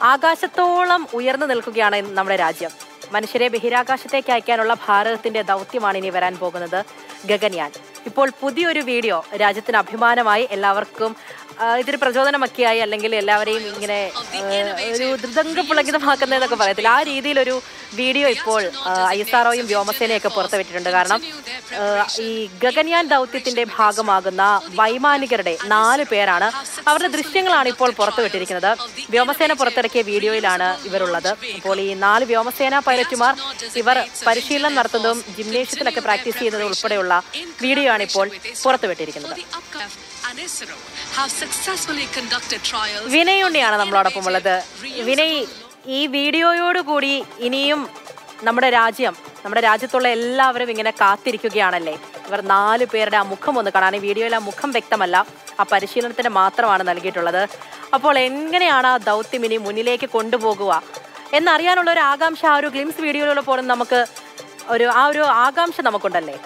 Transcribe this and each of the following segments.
ആകാശത്തോളം ഉയർന്നു നിൽക്കുകയാണ് ഇന്ന് നമ്മുടെ രാജ്യം മനുഷ്യരെ ബഹിരാകാശത്തേക്ക് അയക്കാനുള്ള ഭാരതത്തിന്റെ ദൗത്യമാണ് ഇനി വരാൻ പോകുന്നത് ഗഗൻയാൻ ഇപ്പോൾ പുതിയൊരു വീഡിയോ രാജ്യത്തിന് അഭിമാനമായി എല്ലാവർക്കും ആ, ഇതൊരു പ്രചോദനമൊക്കെയായി അല്ലെങ്കിൽ എല്ലാവരെയും ഇങ്ങനെ ആ, ഒരു ധൃതങ്ക പുളകിതമാക്കുന്നതെന്നൊക്കെ പറയത്തില്ല ആ രീതിയിലൊരു വീഡിയോ ഇപ്പോൾ ഐ എസ് ആർഒയും വ്യോമസേനയൊക്കെ പുറത്തുവിട്ടിട്ടുണ്ട് കാരണം ആ, ഈ ഗഗൻയാൻ ദൗത്യത്തിന്റെ ഭാഗമാകുന്ന വൈമാനികരുടെ നാല് പേരാണ് അവരുടെ ദൃശ്യങ്ങളാണ് ഇപ്പോൾ പുറത്തുവിട്ടിരിക്കുന്നത് വ്യോമസേന പുറത്തിറക്കിയ വീഡിയോയിലാണ് ഇവരുള്ളത് അപ്പോൾ ഈ നാല് വ്യോമസേന പൈലറ്റുമാർ ഇവർ പരിശീലനം നടത്തുന്നതും ജിംനേഷ്യത്തിലൊക്കെ പ്രാക്ടീസ് ചെയ്യുന്നതും ഉൾപ്പെടെയുള്ള വീഡിയോ ആണ് ഇപ്പോൾ പുറത്തുവിട്ടിരിക്കുന്നത് and ISRO have successfully conducted trials. Vinay ഉണ്ണിയാണ് നമ്മളോടൊപ്പം ഉള്ളത് വിനയ് ഈ വീഡിയോയോടുകൂടി ഇനിയും നമ്മുടെ രാജ്യം നമ്മുടെ രാജ്യത്തുള്ള എല്ലാവരും ഇങ്ങനെ കാത്തിരിക്കുകയാണല്ലേ ഇവർ നാല് പേരുടെ ആ മുഖം ഒന്ന് കാണാൻ ഈ വീഡിയോയിൽ ആ മുഖം വ്യക്തമല്ല ആ പരിശീലനത്തിന് മാത്രമാണ് നൽകിയിട്ടുള്ളത് അപ്പോൾ എങ്ങനെയാണ് ആ ദൗത്യം ഇനി മുന്നിലേക്ക് കൊണ്ടുപോകുക എന്നറിയാനുള്ള ഒരു ആകാംക്ഷ ആ ഒരു ഗ്ലിംസ് വീഡിയോയിലൂടെ പോലും നമുക്ക് ഒരു ആ ഒരു ആകാംക്ഷ നമുക്കുണ്ടല്ലേ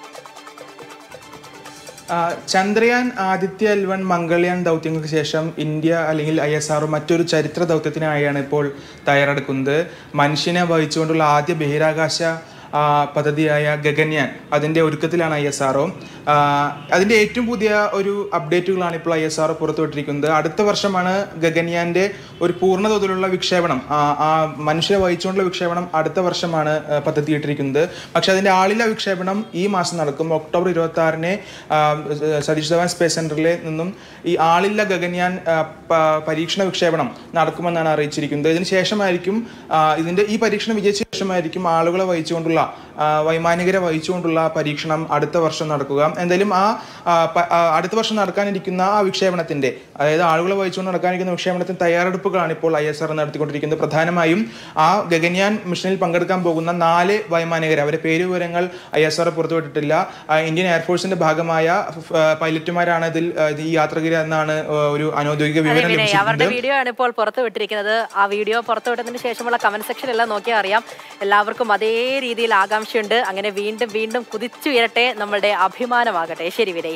ആ, ചന്ദ്രയാൻ ആദിത്യ എൽ വൺ മംഗൾയാൻ ദൗത്യങ്ങൾക്ക് ശേഷം ഇന്ത്യ അല്ലെങ്കിൽ ഐ എസ് ആർ മറ്റൊരു ചരിത്ര ദൗത്യത്തിനായാണ് ഇപ്പോൾ തയ്യാറെടുക്കുന്നത് മനുഷ്യനെ വഹിച്ചുകൊണ്ടുള്ള ആദ്യ ബഹിരാകാശ ആ, പദ്ധതിയായ ഗഗൻയാൻ അതിൻ്റെ ഒരുക്കത്തിലാണ് ഐ എസ് ആർ അതിൻ്റെ ഏറ്റവും പുതിയ ഒരു അപ്ഡേറ്റുകളാണ് ഇപ്പോൾ ഐ എസ് ആർ പുറത്തുവിട്ടിരിക്കുന്നത് അടുത്ത വർഷമാണ് ഗഗൻയാൻ്റെ ഒരു പൂർണ്ണ തോതിലുള്ള വിക്ഷേപണം ആ, ആ മനുഷ്യരെ വഹിച്ചുകൊണ്ടുള്ള വിക്ഷേപണം അടുത്ത വർഷമാണ് ആ, പദ്ധതിയിട്ടിരിക്കുന്നത് പക്ഷെ അതിൻ്റെ ആളില്ല വിക്ഷേപണം ഈ മാസം നടക്കും ഒക്ടോബർ ഇരുപത്തി ആറിന് സതീഷ് ധവാൻ സ്പേസ് സെന്ററിൽ നിന്നും ഈ ആളില്ല ഗഗൻയാൻ ആ, പ- പരീക്ഷണ വിക്ഷേപണം നടക്കുമെന്നാണ് അറിയിച്ചിരിക്കുന്നത് ഇതിന് ശേഷമായിരിക്കും ആ, ഇതിന്റെ ഈ പരീക്ഷണം വിജയിച്ച ശേഷമായിരിക്കും ആളുകളെ വഹിച്ചുകൊണ്ടുള്ള ആ, വൈമാനികരെ വഹിച്ചുകൊണ്ടുള്ള പരീക്ഷണം അടുത്ത വർഷം നടക്കുക എന്തായാലും ആ ആ, പ- ആ, അടുത്ത വർഷം നടക്കാനിരിക്കുന്ന ആ വിക്ഷേപണത്തിന്റെ അതായത് ആളുകളെ വഹിച്ചുകൊണ്ട് നടക്കാനിരിക്കുന്ന വിക്ഷേപണത്തിന് തയ്യാറെടുപ്പുകളാണ് ഇപ്പോൾ ഐ എസ് ആർ നടത്തിക്കൊണ്ടിരിക്കുന്നത് പ്രധാനമായും ആ ഗഗൻയാൻ മിഷനിൽ പങ്കെടുക്കാൻ പോകുന്ന നാല് വൈമാനികർ അവരുടെ പേര് വിവരങ്ങൾ ഐ എസ് ആർ പുറത്തുവിട്ടിട്ടില്ല ആ, ഇന്ത്യൻ എയർഫോഴ്സിന്റെ ഭാഗമായ ഫ്- ആ, പൈലറ്റുമാരാണ് ഇതിൽ ആ, ഈ യാത്രികർ എന്നാണ് ആ, ഒരു അനൗദ്യോഗിക അതെ വിവരം വിനയ് അവരുടെ ലഭിച്ചിട്ടുണ്ട് വീഡിയോ ആണ് ഇപ്പോൾ പുറത്തുവിട്ടിരിക്കുന്നത് ആ വീഡിയോ പുറത്തുവിട്ടതിന് ശേഷമുള്ള കമന്റ് സെക്ഷൻ എല്ലാം നോക്കിയാൽ അറിയാം എല്ലാവർക്കും അതേ രീതിയിൽ ആകാംക്ഷയുണ്ട് അങ്ങനെ വീണ്ടും വീണ്ടും കുതിച്ചുയരട്ടെ നമ്മളുടെ അഭിമാനമാകട്ടെ ശരി വിനയ്